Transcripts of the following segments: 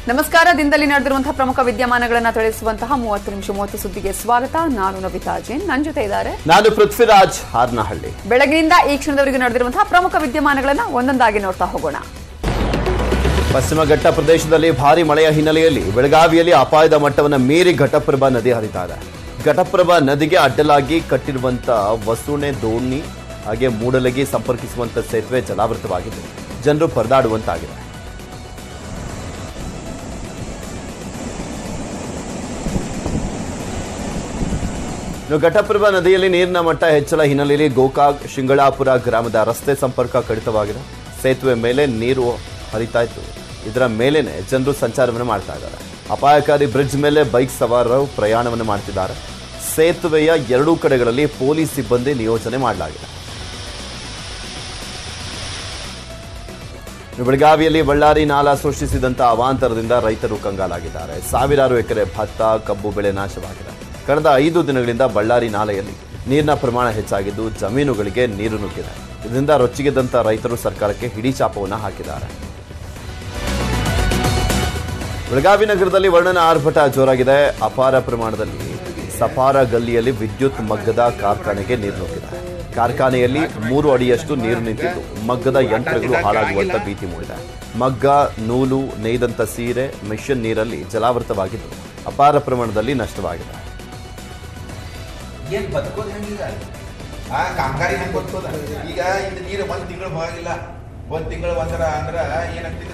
ನಮಸ್ಕಾರ ದಿನದಲ್ಲಿ ನಡೆದಿರುವಂತಹ ಪ್ರಮುಖ ವಿದ್ಯಮಾನಗಳನ್ನ ತಿಳಿಸುವಂತಹ ಮೂವತ್ತು ನಿಮಿಷ ಮೂವತ್ತು ಸುದ್ದಿಗೆ ಸ್ವಾಗತ ನಾನು ನವಿತಾ ಜೈನ್ ನನ್ನ ಜೊತೆ ಇದ್ದಾರೆ ನಾನು ಪೃಥ್ವಿರಾಜ್ ಹಾರ್ನಹಳ್ಳಿ ಬೆಳಗ್ಗೆಯಿಂದ ಈ ಕ್ಷಣದವರೆಗೂ ನಡೆದಿರುವಂತಹ ಪ್ರಮುಖ ವಿದ್ಯಮಾನಗಳನ್ನ ಒಂದೊಂದಾಗಿ ನೋಡ್ತಾ ಹೋಗೋಣ ಪಶ್ಚಿಮ ಘಟ್ಟ ಪ್ರದೇಶದಲ್ಲಿ ಭಾರಿ ಮಳೆಯ ಹಿನ್ನೆಲೆಯಲ್ಲಿ ಬೆಳಗಾವಿಯಲ್ಲಿ ಅಪಾಯದ ಮಟ್ಟವನ್ನು ಮೀರಿ ಘಟಪ್ರಭಾ ನದಿ ಹರಿತಾ ಇದೆ ಘಟಪ್ರಭಾ ನದಿಗೆ ಅಡ್ಡಲಾಗಿ ಕಟ್ಟಿರುವಂತ ವಸುಣೆ ದೋಣಿ ಹಾಗೆ ಮೂಡಲಗಿ ಸಂಪರ್ಕಿಸುವಂತ ಸೇತುವೆ ಜಲಾವೃತವಾಗಿದ್ದು ಜನರು ಪರದಾಡುವಂತಾಗಿದೆ ಇನ್ನು ಘಟಪ್ರಭಾ ನದಿಯಲ್ಲಿ ನೀರಿನ ಮಟ್ಟ ಹೆಚ್ಚಳ ಹಿನ್ನೆಲೆಯಲ್ಲಿ ಗೋಕಾಕ್ ಶಿಂಗಳಾಪುರ ಗ್ರಾಮದ ರಸ್ತೆ ಸಂಪರ್ಕ ಕಡಿತವಾಗಿದೆ ಸೇತುವೆ ಮೇಲೆ ನೀರು ಹರಿತಾ ಇತ್ತು ಇದರ ಮೇಲೇನೆ ಜನರು ಸಂಚಾರವನ್ನು ಮಾಡ್ತಾ ಇದ್ದಾರೆ ಅಪಾಯಕಾರಿ ಬ್ರಿಡ್ಜ್ ಮೇಲೆ ಬೈಕ್ ಸವಾರರು ಪ್ರಯಾಣವನ್ನು ಮಾಡ್ತಿದ್ದಾರೆ ಸೇತುವೆಯ ಎರಡೂ ಕಡೆಗಳಲ್ಲಿ ಪೊಲೀಸ್ ಸಿಬ್ಬಂದಿ ನಿಯೋಜನೆ ಮಾಡಲಾಗಿದೆ ಇನ್ನು ಬೆಳಗಾವಿಯಲ್ಲಿ ಬಳ್ಳಾರಿ ನಾಲಾ ಸೃಷ್ಟಿಸಿದಂತ ಅವಾಂತರದಿಂದ ರೈತರು ಕಂಗಾಲಾಗಿದ್ದಾರೆ ಸಾವಿರಾರು ಎಕರೆ ಭತ್ತ ಕಬ್ಬು ಬೆಳೆ ನಾಶವಾಗಿದೆ ಕಳೆದ ಐದು ದಿನಗಳಿಂದ ಬಳ್ಳಾರಿ ನಾಲೆಯಲ್ಲಿ ನೀರಿನ ಪ್ರಮಾಣ ಹೆಚ್ಚಾಗಿದ್ದು ಜಮೀನುಗಳಿಗೆ ನೀರು ನುಗ್ಗಿದೆ ಇದರಿಂದ ರೊಚ್ಚಿಗೆದ್ದಂತ ರೈತರು ಸರ್ಕಾರಕ್ಕೆ ಹಿಡಿಚಾಪವನ್ನು ಹಾಕಿದ್ದಾರೆ ಬೆಳಗಾವಿ ನಗರದಲ್ಲಿ ವರ್ಣನ ಆರ್ಭಟ ಜೋರಾಗಿದೆ ಅಪಾರ ಪ್ರಮಾಣದಲ್ಲಿ ಸಪಾರ ಗಲ್ಲಿಯಲ್ಲಿ ವಿದ್ಯುತ್ ಮಗ್ಗದ ಕಾರ್ಖಾನೆಗೆ ನೀರು ನುಗ್ಗಿದೆ ಕಾರ್ಖಾನೆಯಲ್ಲಿ ಮೂರು ಅಡಿಯಷ್ಟು ನೀರು ನಿಂತಿದ್ದು ಮಗ್ಗದ ಯಂತ್ರಗಳು ಹಾಳಾಗುವಂತ ಭೀತಿ ಮೂಡಿದೆ ಮಗ್ಗ ನೂಲು ನೇಯ್ದಂತ ಸೀರೆ ಮಿಷನ್ ನೀರಲ್ಲಿ ಜಲಾವೃತವಾಗಿದ್ದು ಅಪಾರ ಪ್ರಮಾಣದಲ್ಲಿ ನಷ್ಟವಾಗಿದೆ ಏನ್ ಬದುಕೋದು ಹೆಂಗೀಗ ಆ ಕಾಮಗಾರಿ ಹೆಂಗ್ ಬದುಕೋದ ಈಗ ಇದು ನೀರು ಒಂದ್ ತಿಂಗಳು ಹೋಗಿಲ್ಲ ಒಂದ್ ತಿಂಗಳು ಬಂದ್ರ ಅಂದ್ರ ಏನಾಗ್ತಿದೆ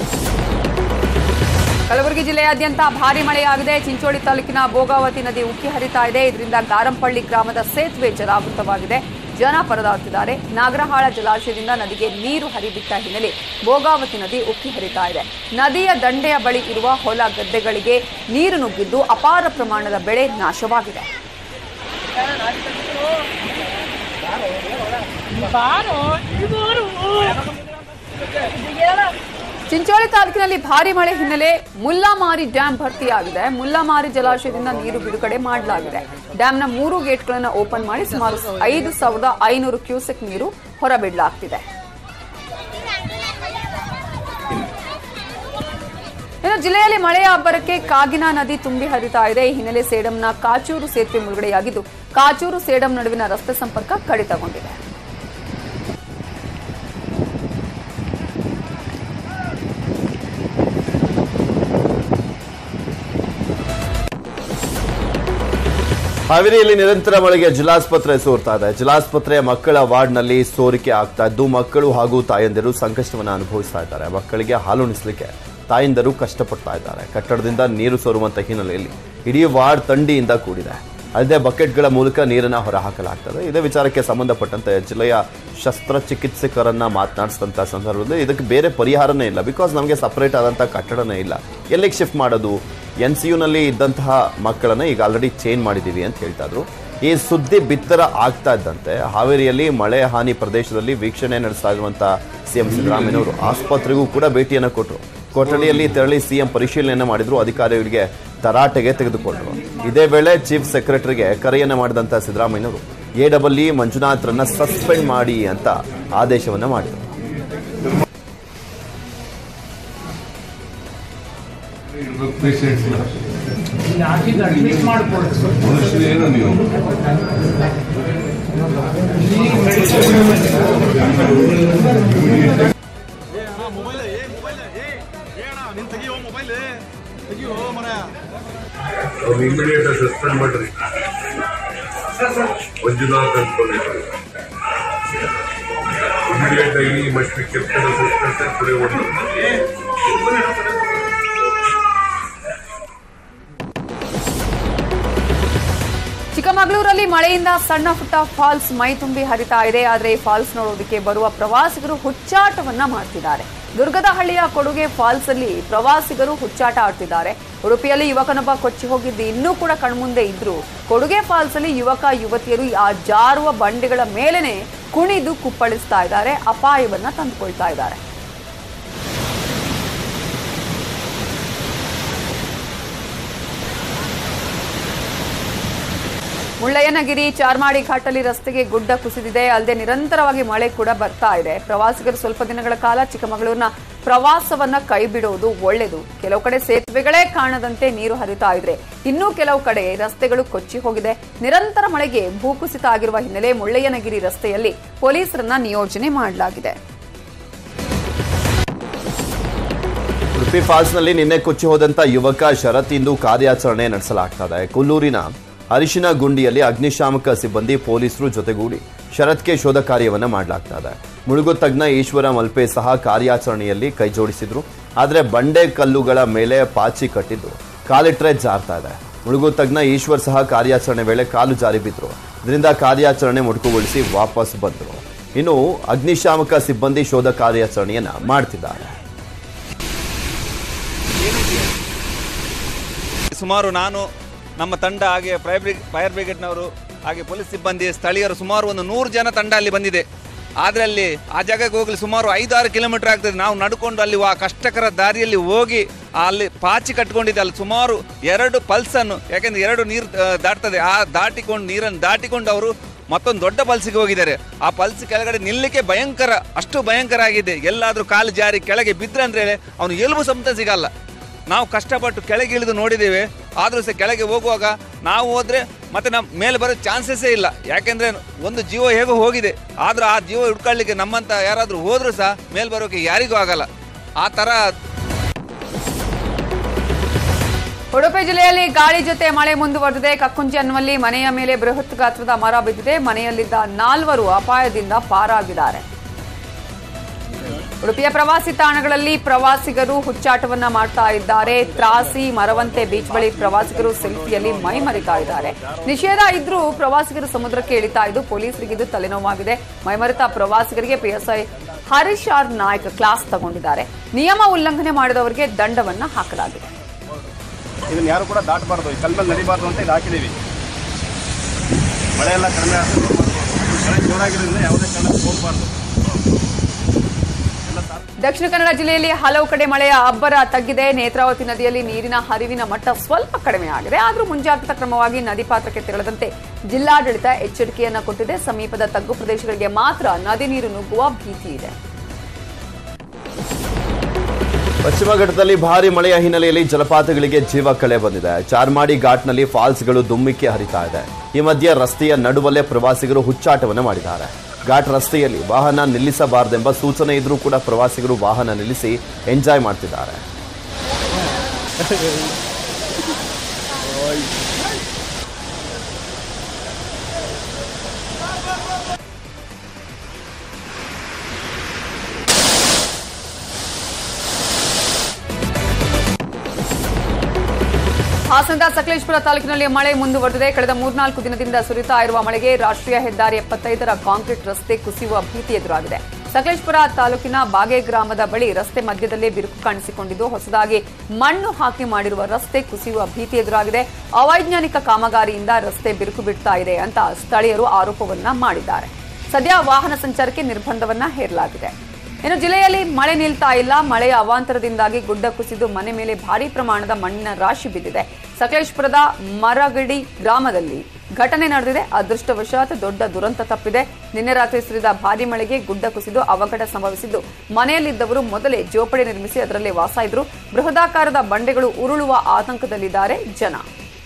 ಕಲಬುರಗಿ ಜಿಲ್ಲೆಯಾದ್ಯಂತ ಭಾರಿ ಮಳೆಯಾಗಿದೆ ಚಿಂಚೋಳಿ ತಾಲೂಕಿನ ಭೋಗಾವತಿ ನದಿ ಉಕ್ಕಿ ಹರಿತಾ ಇದೆ ಇದರಿಂದ ಗಾರಂಪಳ್ಳಿ ಗ್ರಾಮದ ಸೇತುವೆ ಜಲಾವೃತವಾಗಿದೆ ಜನ ಪರದಾಡುತ್ತಿದ್ದಾರೆ ನಾಗರಹಾಳ ಜಲಾಶಯದಿಂದ ನದಿಗೆ ನೀರು ಹರಿಬಿಟ್ಟ ಹಿನ್ನೆಲೆ ಭೋಗಾವತಿ ನದಿ ಉಕ್ಕಿ ಹರಿತಾ ಇದೆ ನದಿಯ ದಂಡೆಯ ಬಳಿ ಇರುವ ಹೊಲ ಗದ್ದೆಗಳಿಗೆ ನೀರು ನುಗ್ಗಿದ್ದು ಅಪಾರ ಪ್ರಮಾಣದ ಬೆಳೆ ನಾಶವಾಗಿದೆ ಚಿಂಚೋಳಿ ತಾಲೂಕಿನಲ್ಲಿ ಭಾರಿ ಮಳೆ ಹಿನ್ನೆಲೆ ಮುಲ್ಲಾಮಾರಿ ಡ್ಯಾಂ ಭರ್ತಿಯಾಗಿದೆ ಮುಲ್ಲಾಮಾರಿ ಜಲಾಶಯದಿಂದ ನೀರು ಬಿಡುಗಡೆ ಮಾಡಲಾಗಿದೆ ಡ್ಯಾಂನ ಮೂರು ಗೇಟ್ಗಳನ್ನು ಓಪನ್ ಮಾಡಿ ಸುಮಾರು ಐದು ಸಾವಿರದ ಐನೂರು ಕ್ಯೂಸೆಕ್ ನೀರು ಹೊರಬಿಡಲಾಗ್ತಿದೆ ಇನ್ನು ಜಿಲ್ಲೆಯಲ್ಲಿ ಮಳೆಯ ಅಬ್ಬರಕ್ಕೆ ಕಾಗಿನ ನದಿ ತುಂಬಿ ಹರಿತಾ ಇದೆ ಈ ಹಿನ್ನೆಲೆ ಸೇಡಂನ ಕಾಚೂರು ಸೇತುವೆ ಮುಳುಗಡೆಯಾಗಿದ್ದು ಕಾಚೂರು ಸೇಡಂ ನಡುವಿನ ರಸ್ತೆ ಸಂಪರ್ಕ ಕಡಿತಗೊಂಡಿದೆ ಹಾವೇರಿಯಲ್ಲಿ ನಿರಂತರ ಮಳೆಗೆ ಜಿಲ್ಲಾಸ್ಪತ್ರೆ ಸೋರ್ತಾ ಇದೆ ಜಿಲ್ಲಾಸ್ಪತ್ರೆಯ ಮಕ್ಕಳ ವಾರ್ಡ್ನಲ್ಲಿ ಸೋರಿಕೆ ಆಗ್ತಾ ಇದ್ದು ಮಕ್ಕಳು ಹಾಗೂ ತಾಯಂದಿರು ಸಂಕಷ್ಟವನ್ನು ಅನುಭವಿಸ್ತಾ ಇದ್ದಾರೆ ಮಕ್ಕಳಿಗೆ ಹಾಲುಣಿಸಲಿಕ್ಕೆ ತಾಯಂದಿರು ಕಷ್ಟಪಡ್ತಾ ಇದ್ದಾರೆ ಕಟ್ಟಡದಿಂದ ನೀರು ಸೋರುವಂತ ಹಿನ್ನೆಲೆಯಲ್ಲಿ ಇಡೀ ವಾರ್ಡ್ ತಂಡಿಯಿಂದ ಕೂಡಿದೆ ಅಲ್ಲದೆ ಬಕೆಟ್ಗಳ ಮೂಲಕ ನೀರನ್ನು ಹೊರಹಾಕಲಾಗ್ತದೆ ಇದೇ ವಿಚಾರಕ್ಕೆ ಸಂಬಂಧಪಟ್ಟಂತೆ ಜಿಲ್ಲೆಯ ಶಸ್ತ್ರಚಿಕಿತ್ಸಕರನ್ನ ಮಾತನಾಡಿಸಿದಂಥ ಸಂದರ್ಭದಲ್ಲಿ ಇದಕ್ಕೆ ಬೇರೆ ಪರಿಹಾರನೇ ಇಲ್ಲ ಬಿಕಾಸ್ ನಮಗೆ ಸಪರೇಟ್ ಆದಂಥ ಕಟ್ಟಡನೇ ಇಲ್ಲ ಎಲ್ಲಿಗೆ ಶಿಫ್ಟ್ ಮಾಡೋದು ಎನ್ ಸಿ ಯುನಲ್ಲಿ ಇದ್ದಂತಹ ಮಕ್ಕಳನ್ನ ಈಗ ಆಲ್ರೆಡಿ ಚೇಂಜ್ ಮಾಡಿದ್ದೀವಿ ಅಂತ ಹೇಳ್ತಾ ಇದ್ರು ಈ ಸುದ್ದಿ ಬಿತ್ತರ ಆಗ್ತಾ ಇದ್ದಂತೆ ಹಾವೇರಿಯಲ್ಲಿ ಮಳೆ ಹಾನಿ ಪ್ರದೇಶದಲ್ಲಿ ವೀಕ್ಷಣೆ ನಡೆಸ್ತಾ ಇರುವಂತ ಸಿಎಂ ಸಿದ್ದರಾಮಯ್ಯನವರು ಆಸ್ಪತ್ರೆಗೂ ಕೂಡ ಭೇಟಿಯನ್ನು ಕೊಟ್ಟರು ಕೊಠಡಿಯಲ್ಲಿ ತೆರಳಿ ಸಿಎಂ ಪರಿಶೀಲನೆಯನ್ನು ಮಾಡಿದ್ರು ಅಧಿಕಾರಿಗಳಿಗೆ ತರಾಟೆಗೆ ತೆಗೆದುಕೊಂಡರು ಇದೇ ವೇಳೆ ಚೀಫ್ ಸೆಕ್ರೆಟರಿಗೆ ಕರೆಯನ್ನ ಮಾಡಿದಂತ ಸಿದ್ದರಾಮಯ್ಯನವರು ಎ ಡಬಲ್ ಇ ಮಂಜುನಾಥ್ರನ್ನ ಸಸ್ಪೆಂಡ್ ಮಾಡಿ ಅಂತ ಆದೇಶವನ್ನ ಮಾಡಿದರು ಪೇಷಂಟ್ಸ್ ಹಾಕಿದ್ದು ಅಡ್ಮಿಟ್ ಮಾಡಿಕೊಡಿ ಮನುಷ್ಯರು ಏನು ನೀವು ಅವ್ರು ಇಮಿಡಿಯೇಟ್ ಸಸ್ಪೆಂಡ್ ಮಾಡ್ರಿ ಮಂಜುನಾಥ್ ಅನ್ಕೊಂಡಿದ್ರು ಇಮಿಡಿಯೇಟ್ ಆಗಿ ಮಸ್ಟ್ ಕೆಪ್ಟನ್ ಸಸ್ಪೆನ್ಷನ್ ಕೊಡಿ ಒಂದು ಚಿಕ್ಕಮಗಳೂರಲ್ಲಿ ಮಳೆಯಿಂದ ಸಣ್ಣ ಪುಟ್ಟ ಫಾಲ್ಸ್ ಮೈ ತುಂಬಿ ಹರಿತಾ ಇದೆ ಆದರೆ ಈ ಫಾಲ್ಸ್ ನೋಡೋದಕ್ಕೆ ಬರುವ ಪ್ರವಾಸಿಗರು ಹುಚ್ಚಾಟವನ್ನ ಮಾಡ್ತಿದ್ದಾರೆ ದುರ್ಗದ ಹಳ್ಳಿಯ ಕೊಡುಗೆ ಫಾಲ್ಸ್ ಅಲ್ಲಿ ಪ್ರವಾಸಿಗರು ಹುಚ್ಚಾಟ ಆಡ್ತಿದ್ದಾರೆ ಉಡುಪಿಯಲ್ಲಿ ಯುವಕನೊಬ್ಬ ಕೊಚ್ಚಿ ಹೋಗಿದ್ದು ಇನ್ನೂ ಕೂಡ ಕಣ್ಮುಂದೆ ಇದ್ರು ಕೊಡುಗೆ ಫಾಲ್ಸ್ ಅಲ್ಲಿ ಯುವಕ ಯುವತಿಯರು ಆ ಜಾರುವ ಬಂಡೆಗಳ ಮೇಲೆನೆ ಕುಣಿದು ಕುಪ್ಪಳಿಸ್ತಾ ಇದ್ದಾರೆ ಅಪಾಯವನ್ನ ತಂದುಕೊಳ್ತಾ ಇದ್ದಾರೆ ಮುಳ್ಳಯ್ಯನಗಿರಿ ಚಾರ್ಮಾಡಿ ಘಾಟಲ್ಲಿ ರಸ್ತೆಗೆ ಗುಡ್ಡ ಕುಸಿದಿದೆ ಅಲ್ಲದೆ ನಿರಂತರವಾಗಿ ಮಳೆ ಕೂಡ ಬರ್ತಾ ಇದೆ ಪ್ರವಾಸಿಗರು ಸ್ವಲ್ಪ ದಿನಗಳ ಕಾಲ ಚಿಕ್ಕಮಗಳೂರಿನ ಪ್ರವಾಸವನ್ನ ಕೈ ಬಿಡುವುದು ಒಳ್ಳೆಯದು ಕೆಲವು ಕಡೆ ಸೇತುವೆಗಳೇ ಕಾಣದಂತೆ ನೀರು ಹರಿತಾ ಇದ್ರೆ ಇನ್ನೂ ಕೆಲವು ಕಡೆ ರಸ್ತೆಗಳು ಕೊಚ್ಚಿ ಹೋಗಿದೆ ನಿರಂತರ ಮಳೆಗೆ ಭೂಕುಸಿತ ಆಗಿರುವ ಹಿನ್ನೆಲೆ ಮುಳ್ಳಯ್ಯನಗಿರಿ ರಸ್ತೆಯಲ್ಲಿ ಪೊಲೀಸರನ್ನ ನಿಯೋಜನೆ ಮಾಡಲಾಗಿದೆ ಉಡುಪಿ ಫಾಲ್ಸ್ನಲ್ಲಿ ನಿನ್ನೆ ಕೊಚ್ಚಿ ಹೋದಂತ ಯುವಕ ಶರತ್ ಇಂದು ಕಾರ್ಯಾಚರಣೆ ನಡೆಸಲಾಗ್ತಾ ಇದೆ ಕೊಲ್ಲೂರಿನ ಅರಿಶಿನ ಗುಂಡಿಯಲ್ಲಿ ಅಗ್ನಿಶಾಮಕ ಸಿಬ್ಬಂದಿ ಪೊಲೀಸರು ಜೊತೆಗೂಡಿ ಶರತ್ಗೆ ಶೋಧ ಕಾರ್ಯವನ್ನ ಮಾಡಲಾಗ್ತಾ ಇದೆ ಮುಳುಗು ತಜ್ಞ ಈಶ್ವರ ಮಲ್ಪೆ ಸಹ ಕಾರ್ಯಾಚರಣೆಯಲ್ಲಿ ಕೈ ಜೋಡಿಸಿದ್ರು ಆದರೆ ಬಂಡೆ ಕಲ್ಲುಗಳ ಮೇಲೆ ಪಾಚಿ ಕಟ್ಟಿದ್ದು ಕಾಲಿಟ್ರೆ ಜಾರ್ತಾ ಇದೆ ಮುಳುಗು ತಜ್ಞ ಈಶ್ವರ್ ಸಹ ಕಾರ್ಯಾಚರಣೆ ವೇಳೆ ಕಾಲು ಜಾರಿ ಬಿದ್ರು ಇದರಿಂದ ಕಾರ್ಯಾಚರಣೆ ಮೊಟಕುಗೊಳಿಸಿ ವಾಪಸ್ ಬಂದರು ಇನ್ನು ಅಗ್ನಿಶಾಮಕ ಸಿಬ್ಬಂದಿ ಶೋಧ ಕಾರ್ಯಾಚರಣೆಯನ್ನ ಮಾಡ್ತಿದ್ದಾರೆ ಸುಮಾರು ನಾನು ನಮ್ಮ ತಂಡ ಹಾಗೆ ಫೈರ್ ಬ್ರಿಗ್ ಫೈರ್ ಬ್ರಿಗೇಡ್ನವರು ಹಾಗೆ ಪೊಲೀಸ್ ಸಿಬ್ಬಂದಿ ಸ್ಥಳೀಯರು ಸುಮಾರು ಒಂದು ನೂರು ಜನ ತಂಡ ಅಲ್ಲಿ ಬಂದಿದೆ ಆದರೆ ಅಲ್ಲಿ ಆ ಜಾಗಕ್ಕೆ ಹೋಗಲಿ ಸುಮಾರು ಐದಾರು ಕಿಲೋಮೀಟರ್ ಆಗ್ತದೆ ನಾವು ನಡ್ಕೊಂಡು ಅಲ್ಲಿ ಆ ಕಷ್ಟಕರ ದಾರಿಯಲ್ಲಿ ಹೋಗಿ ಅಲ್ಲಿ ಪಾಚಿ ಕಟ್ಕೊಂಡಿದ್ದೆ ಅಲ್ಲಿ ಸುಮಾರು ಎರಡು ಪಲ್ಸನ್ನು ಯಾಕೆಂದ್ರೆ ಎರಡು ನೀರು ಆ, ದಾಟ್ತದೆ ಆ ದಾಟಿಕೊಂಡು ನೀರನ್ನು ದಾಟಿಕೊಂಡು ಅವರು ಮತ್ತೊಂದು ದೊಡ್ಡ ಪಲ್ಸಿಗೆ ಹೋಗಿದ್ದಾರೆ ಆ ಪಲ್ಸ್ ಕೆಳಗಡೆ ನಿಲ್ಲಕ್ಕೆ ಭಯಂಕರ ಅಷ್ಟು ಭಯಂಕರ ಆಗಿದೆ ಎಲ್ಲಾದರೂ ಕಾಲು ಜಾರಿ ಕೆಳಗೆ ಬಿದ್ದರೆ ಅಂದರೆ ಅವನು ಎಲುಬು ಸಮೇತ ಸಿಗಲ್ಲ ನಾವು ಕಷ್ಟಪಟ್ಟು ಕೆಳಗೆ ಇಳಿದು ನೋಡಿದ್ದೇವೆ ಆದರೂ ಸಹ ಕೆಳಗೆ ಹೋಗುವಾಗ ನಾವು ಹೋದ್ರೆ ಮತ್ತೆ ನಮ್ಮ ಮೇಲೆ ಬರೋ ಚಾನ್ಸಸ್ಸೇ ಇಲ್ಲ ಯಾಕೆಂದ್ರೆ ಒಂದು ಜೀವ ಹೇಗೋ ಹೋಗಿದೆ ಆದರೂ ಆ ಜೀವ ಹುಡ್ಕೊಳ್ಳಿಕ್ಕೆ ನಮ್ಮಂತ ಯಾರಾದರೂ ಹೋದ್ರೂ ಸಹ ಮೇಲೆ ಬರೋಕೆ ಯಾರಿಗೂ ಆಗಲ್ಲ ಆ ಥರ ಉಡುಪಿ ಜಿಲ್ಲೆಯಲ್ಲಿ ಗಾಳಿ ಜೊತೆ ಮಳೆ ಮುಂದುವರೆದಿದೆ ಕಕ್ಕುಂಜಿ ಅನ್ನುವಲ್ಲಿ ಮನೆಯ ಮೇಲೆ ಬೃಹತ್ ಗಾತ್ರದ ಮರ ಬಿದ್ದಿದೆ ಮನೆಯಲ್ಲಿದ್ದ ನಾಲ್ವರು ಅಪಾಯದಿಂದ ಪಾರಾಗಿದ್ದಾರೆ ಉಡುಪಿಯ ಪ್ರವಾಸಿ ತಾಣಗಳಲ್ಲಿ ಪ್ರವಾಸಿಗರು ಹುಚ್ಚಾಟವನ್ನ ಮಾಡ್ತಾ ಇದ್ದಾರೆ ತ್ರಾಸಿ ಮರವಂತೆ ಬೀಚ್ ಬಳಿ ಪ್ರವಾಸಿಗರು ಸೆಲ್ಫಿಯಲ್ಲಿ ಮೈ ಮರಿತಾ ಇದ್ದಾರೆ ನಿಷೇಧ ಇದ್ರೂ ಪ್ರವಾಸಿಗರು ಸಮುದ್ರಕ್ಕೆ ಇಳಿತಾ ಇದ್ದು ಪೊಲೀಸರಿಗೆ ಇದು ತಲೆನೋವಾಗಿದೆ ಮೈಮರೆತ ಪ್ರವಾಸಿಗರಿಗೆ PSI Harish R Naik class ತಗೊಂಡಿದ್ದಾರೆ ನಿಯಮ ಉಲ್ಲಂಘನೆ ಮಾಡಿದವರಿಗೆ ದಂಡವನ್ನ ಹಾಕಲಾಗಿದೆ ಇದನ್ನ ಯಾರು ಕೂಡ ದಾಟಬಾರ್ದು ಈ ಕಲ್ಲಲ್ಲಿ ನಡಿಬಾರ್ದು ಅಂತ ಇದು ಹಾಕಿದ್ದೀವಿ ಮಳೆ ಎಲ್ಲ ಕಡಿಮೆ ಆದ್ರೆ ಮಳೆ ಜೋರಾಗಿರೋದ್ರಿಂದ ಯಾವುದೇ ಕಾರಣಕ್ಕೂ ಹೋಗಬಾರ್ದು ದಕ್ಷಿಣ ಕನ್ನಡ ಜಿಲ್ಲೆಯಲ್ಲಿ ಹಲವು ಕಡೆ ಮಳೆಯ ಅಬ್ಬರ ತಗ್ಗಿದೆ ನೇತ್ರಾವತಿ ನದಿಯಲ್ಲಿ ನೀರಿನ ಹರಿವಿನ ಮಟ್ಟ ಸ್ವಲ್ಪ ಕಡಿಮೆ ಆಗಿದೆ ಆದರೂ ಮುಂಜಾಗ್ರತಾ ಕ್ರಮವಾಗಿ ನದಿ ಪಾತ್ರಕ್ಕೆ ತೆರಳದಂತೆ ಜಿಲ್ಲಾಡಳಿತ ಎಚ್ಚರಿಕೆಯನ್ನ ಕೊಟ್ಟಿದೆ ಸಮೀಪದ ತಗ್ಗು ಪ್ರದೇಶಗಳಿಗೆ ಮಾತ್ರ ನದಿ ನೀರು ನುಗ್ಗುವ ಭೀತಿ ಇದೆ ಪಶ್ಚಿಮ ಘಟ್ಟದಲ್ಲಿ ಭಾರಿ ಮಳೆಯ ಹಿನ್ನೆಲೆಯಲ್ಲಿ ಜಲಪಾತಗಳಿಗೆ ಜೀವ ಕಳೆ ಬಂದಿದೆ ಚಾರ್ಮಾಡಿ ಘಾಟ್ನಲ್ಲಿ ಫಾಲ್ಸ್ಗಳು ದುಮ್ಮಿಕ್ಕಿ ಹರಿತಾ ಇದೆ ಈ ಮಧ್ಯೆ ರಸ್ತೆಯ ನಡುವಲ್ಲೇ ಪ್ರವಾಸಿಗರು ಹುಚ್ಚಾಟವನ್ನು ಮಾಡಿದ್ದಾರೆ ಘಾಟ್ ರಸ್ತೆಯಲ್ಲಿ ವಾಹನ ನಿಲ್ಲಿಸಬಾರದೆಂಬ ಸೂಚನೆ ಇದ್ರೂ ಕೂಡ ಪ್ರವಾಸಿಗರು ವಾಹನ ನಿಲ್ಲಿಸಿ ಎಂಜಾಯ್ ಮಾಡ್ತಿದ್ದಾರೆ ಹಾಸನದ ಸಕಲೇಶ್ಪುರ ತಾಲೂಕಿನಲ್ಲಿ ಮಳೆ ಮುಂದುವರೆದಿದೆ ಕಳೆದ ಮೂರ್ನಾಲ್ಕು ದಿನದಿಂದ ಸುರಿತಾ ಇರುವ ಮಳೆಗೆ ರಾಷ್ಟ್ರೀಯ ಹೆದ್ದಾರಿ ಎಪ್ಪತ್ತೈದರ ಕಾಂಕ್ರೀಟ್ ರಸ್ತೆ ಕುಸಿಯುವ ಭೀತಿ ಎದುರಾಗಿದೆ ಸಕಲೇಶ್ಪುರ ತಾಲೂಕಿನ ಬಾಗೆ ಗ್ರಾಮದ ಬಳಿ ರಸ್ತೆ ಮಧ್ಯದಲ್ಲೇ ಬಿರುಕು ಕಾಣಿಸಿಕೊಂಡಿದ್ದು ಹೊಸದಾಗಿ ಮಣ್ಣು ಹಾಕಿ ಮಾಡಿರುವ ರಸ್ತೆ ಕುಸಿಯುವ ಭೀತಿ ಎದುರಾಗಿದೆ ಅವೈಜ್ಞಾನಿಕ ಕಾಮಗಾರಿಯಿಂದ ರಸ್ತೆ ಬಿರುಕು ಬಿಡ್ತಾ ಇದೆ ಅಂತ ಸ್ಥಳೀಯರು ಆರೋಪವನ್ನ ಮಾಡಿದ್ದಾರೆ ಸದ್ಯ ವಾಹನ ಸಂಚಾರಕ್ಕೆ ನಿರ್ಬಂಧವನ್ನ ಹೇರಲಾಗಿದೆ ಇನ್ನು ಜಿಲ್ಲೆಯಲ್ಲಿ ಮಳೆ ನಿಲ್ತಾ ಇಲ್ಲ ಮಳೆಯ ಅವಾಂತರದಿಂದಾಗಿ ಗುಡ್ಡ ಕುಸಿದು ಮನೆ ಮೇಲೆ ಭಾರೀ ಪ್ರಮಾಣದ ಮಣ್ಣಿನ ರಾಶಿ ಬಿದ್ದಿದೆ ಸಕಲೇಶ್ಪುರದ ಮರಗಡಿ ಗ್ರಾಮದಲ್ಲಿ ಘಟನೆ ನಡೆದಿದೆ ಅದೃಷ್ಟವಶಾತ್ ದೊಡ್ಡ ದುರಂತ ತಪ್ಪಿದೆ ನಿನ್ನೆ ರಾತ್ರಿ ಸುರಿದ ಭಾರೀ ಮಳೆಗೆ ಗುಡ್ಡ ಕುಸಿದು ಅವಘಡ ಸಂಭವಿಸಿದ್ದು ಮನೆಯಲ್ಲಿದ್ದವರು ಮೊದಲೇ ಜೋಪಡಿ ನಿರ್ಮಿಸಿ ಅದರಲ್ಲೇ ವಾಸ ಇದ್ರು ಬೃಹದಾಕಾರದ ಬಂಡೆಗಳು ಉರುಳುವ ಆತಂಕದಲ್ಲಿದ್ದಾರೆ ಜನ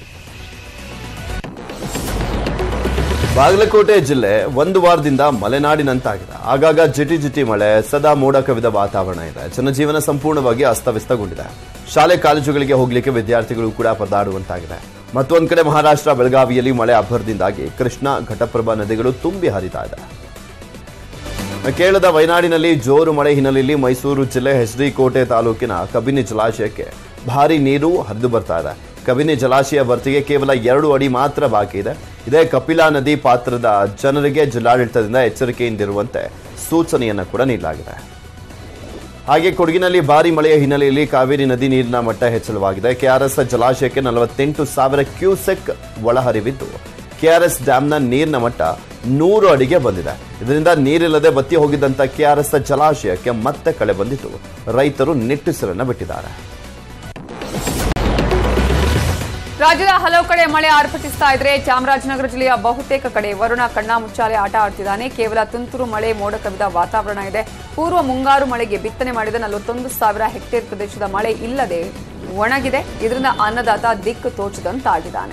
ಬಾಗಲಕೋಟೆ ಜಿಲ್ಲೆ ಒಂದು ವಾರದಿಂದ ಮಲೆನಾಡಿನಂತಾಗಿದೆ ಆಗಾಗ ಜಿಟಿ ಜಿಟಿ ಮಳೆ ಸದಾ ಮೋಡ ಕವಿದ ವಾತಾವರಣ ಇದೆ ಜನಜೀವನ ಸಂಪೂರ್ಣವಾಗಿ ಅಸ್ತವ್ಯಸ್ತಗೊಂಡಿದೆ ಶಾಲೆ ಕಾಲೇಜುಗಳಿಗೆ ಹೋಗ್ಲಿಕ್ಕೆ ವಿದ್ಯಾರ್ಥಿಗಳು ಕೂಡ ಪರದಾಡುವಂತಾಗಿದೆ ಮತ್ತೊಂದು ಕಡೆ ಮಹಾರಾಷ್ಟ್ರ ಬೆಳಗಾವಿಯಲ್ಲಿ ಮಳೆ ಅಬ್ಬರದಿಂದಾಗಿ ಕೃಷ್ಣ ಘಟಪ್ರಭಾ ನದಿಗಳು ತುಂಬಿ ಹರಿತಾ ಇದೆ ಕೇರಳದ ವಯನಾಡಿನಲ್ಲಿ ಜೋರು ಮಳೆ ಹಿನ್ನೆಲೆಯಲ್ಲಿ ಮೈಸೂರು ಜಿಲ್ಲೆ ಕೋಟೆ ತಾಲೂಕಿನ ಕಬಿನಿ ಜಲಾಶಯಕ್ಕೆ ಭಾರಿ ನೀರು ಹರಿದು ಬರ್ತಾ ಇದೆ ಕಬಿನಿ ಜಲಾಶಯ ಭರ್ತಿಗೆ ಕೇವಲ ಎರಡು ಅಡಿ ಮಾತ್ರ ಬಾಕಿ ಇದೆ ಇದೇ ಕಪಿಲಾ ನದಿ ಪಾತ್ರದ ಜನರಿಗೆ ಜಿಲ್ಲಾಡಳಿತದಿಂದ ಎಚ್ಚರಿಕೆಯಿಂದಿರುವಂತೆ ಸೂಚನೆಯನ್ನು ಕೂಡ ನೀಡಲಾಗಿದೆ ಹಾಗೆ ಕೊಡಗಿನಲ್ಲಿ ಭಾರಿ ಮಳೆಯ ಹಿನ್ನೆಲೆಯಲ್ಲಿ ಕಾವೇರಿ ನದಿ ನೀರಿನ ಮಟ್ಟ ಹೆಚ್ಚಳವಾಗಿದೆ ಕೆಆರ್ಎಸ್ ಜಲಾಶಯಕ್ಕೆ ನಲವತ್ತೆಂಟು ಸಾವಿರ ಕ್ಯೂಸೆಕ್ ಒಳಹರಿವಿದ್ದು ಕೆಆರ್ಎಸ್ ಡ್ಯಾಂನ ನೀರಿನ ಮಟ್ಟ ನೂರು ಅಡಿಗೆ ಬಂದಿದೆ ಇದರಿಂದ ನೀರಿಲ್ಲದೆ ಬತ್ತಿ ಹೋಗಿದ್ದಂಥ ಕೆಆರ್ಎಸ್ ಜಲಾಶಯಕ್ಕೆ ಮತ್ತೆ ಕಳೆ ಬಂದಿದ್ದು ರೈತರು ನಿಟ್ಟುಸಿರನ್ನ ಬಿಟ್ಟಿದ್ದಾರೆ ರಾಜ್ಯದ ಹಲವು ಕಡೆ ಮಳೆ ಆರ್ಭಟಿಸ್ತಾ ಇದ್ರೆ ಚಾಮರಾಜನಗರ ಜಿಲ್ಲೆಯ ಬಹುತೇಕ ಕಡೆ ವರುಣ ಕಣ್ಣಾ ಮುಚ್ಚಾಲೆ ಆಟ ಆಡ್ತಿದ್ದಾನೆ ಕೇವಲ ತುಂತುರು ಮಳೆ ಮೋಡ ಕವಿದ ವಾತಾವರಣ ಇದೆ ಪೂರ್ವ ಮುಂಗಾರು ಮಳೆಗೆ ಬಿತ್ತನೆ ಮಾಡಿದ ನಲವತ್ತೊಂದು ಸಾವಿರ ಹೆಕ್ಟೇರ್ ಪ್ರದೇಶದ ಮಳೆ ಇಲ್ಲದೆ ಒಣಗಿದೆ ಇದರಿಂದ ಅನ್ನದಾತ ದಿಕ್ಕು ತೋಚದಂತಾಗಿದ್ದಾನೆ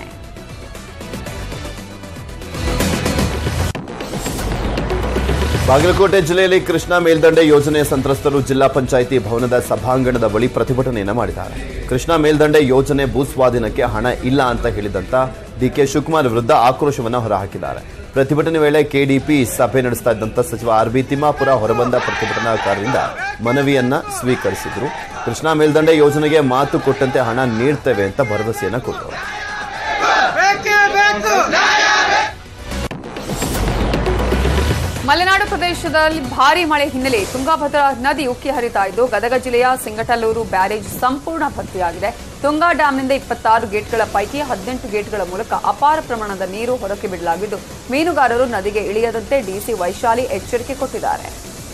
ಬಾಗಲಕೋಟೆ ಜಿಲ್ಲೆಯಲ್ಲಿ ಕೃಷ್ಣಾ ಮೇಲ್ದಂಡೆ ಯೋಜನೆ ಸಂತ್ರಸ್ತರು ಜಿಲ್ಲಾ ಪಂಚಾಯಿತಿ ಭವನದ ಸಭಾಂಗಣದ ಬಳಿ ಪ್ರತಿಭಟನೆಯನ್ನು ಮಾಡಿದ್ದಾರೆ ಕೃಷ್ಣಾ ಮೇಲ್ದಂಡೆ ಯೋಜನೆ ಭೂಸ್ವಾಧೀನಕ್ಕೆ ಹಣ ಇಲ್ಲ ಅಂತ ಹೇಳಿದಂತ ಡಿಕೆ ಶಿವಕುಮಾರ್ ವಿರುದ್ಧ ಆಕ್ರೋಶವನ್ನು ಹೊರಹಾಕಿದ್ದಾರೆ ಪ್ರತಿಭಟನೆ ವೇಳೆ ಕೆಡಿಪಿ ಸಭೆ ನಡೆಸ್ತಾ ಇದ್ದಂತ ಸಚಿವ ಆರ್ ಬಿ ತಿಮ್ಮಾಪುರ ಹೊರಬಂದ ಪ್ರತಿಭಟನಾಕಾರರಿಂದ ಮನವಿಯನ್ನ ಸ್ವೀಕರಿಸಿದ್ರು ಕೃಷ್ಣಾ ಮೇಲ್ದಂಡೆ ಯೋಜನೆಗೆ ಮಾತು ಕೊಟ್ಟಂತೆ ಹಣ ನೀಡ್ತೇವೆ ಅಂತ ಭರವಸೆಯನ್ನ ಕೊಟ್ಟರು ಮಲೆನಾಡು ಪ್ರದೇಶದಲ್ಲಿ ಭಾರೀ ಮಳೆ ಹಿನ್ನೆಲೆ ತುಂಗಾಭದ್ರಾ ನದಿ ಉಕ್ಕಿ ಹರಿತಾ ಇದ್ದು ಗದಗ ಜಿಲ್ಲೆಯ ಸಿಂಗಟಲ್ಲೂರು ಬ್ಯಾರೇಜ್ ಸಂಪೂರ್ಣ ಭರ್ತಿಯಾಗಿದೆ ತುಂಗಾ ಡ್ಯಾಂನಿಂದ ಇಪ್ಪತ್ತಾರು ಗೇಟ್ಗಳ ಪೈಕಿ ಹದಿನೆಂಟು ಗೇಟ್ಗಳ ಮೂಲಕ ಅಪಾರ ಪ್ರಮಾಣದ ನೀರು ಹೊರಕ್ಕೆ ಬಿಡಲಾಗಿದ್ದು ಮೀನುಗಾರರು ನದಿಗೆ ಇಳಿಯದಂತೆ ಡಿಸಿ ವೈಶಾಲಿ ಎಚ್ಚರಿಕೆ ಕೊಟ್ಟಿದ್ದಾರೆ